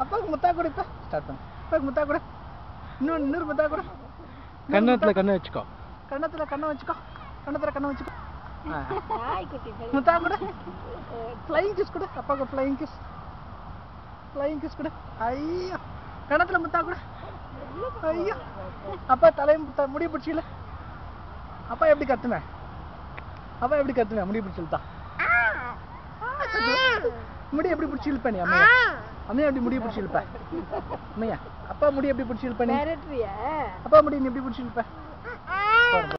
அப்பாவுக்கு முத்தா கூட இப்ப ஸ்டார்ட் பண்ணு அப்பாவுக்கு முத்தா கூட இன்னொரு இன்னொரு முத்தா கூட கன்னத்துல கண்ணை வச்சுக்கோ கண்ணத்துல கண்ணை வச்சுக்கோ கண்ணத்துல கண்ணை வச்சுக்கோ ஆ. நாய்க்குட்டி சரி. முத்தா கூட ஃப்ளைங் கிஸ் கூட அப்பாவுக்கு ஃப்ளைங் கிஸ் ஃப்ளைங் கிஸ் கூட ஐயோ கணத்துல முத்தா கூட ஐயோ அப்பா தலையை முத்த- முடி பிடிச்சில அப்பா எப்படி கத்துவேன் அப்பா எப்படி கத்துவேன் முடி பிடிச்சி இழுத்தா முடி எப்படி பிடிச்சி இழுப்ப நீ அம்மையா அம்மையா எப்படி முடி பிடிச்சி இழுப்ப அம்மையா அப்பா முடி எப்படி பிடிச்சி இழுப்ப நீ மிரட்டுறியா அப்பா முடி நீ எப்படி பிடிச்சி இழுப்ப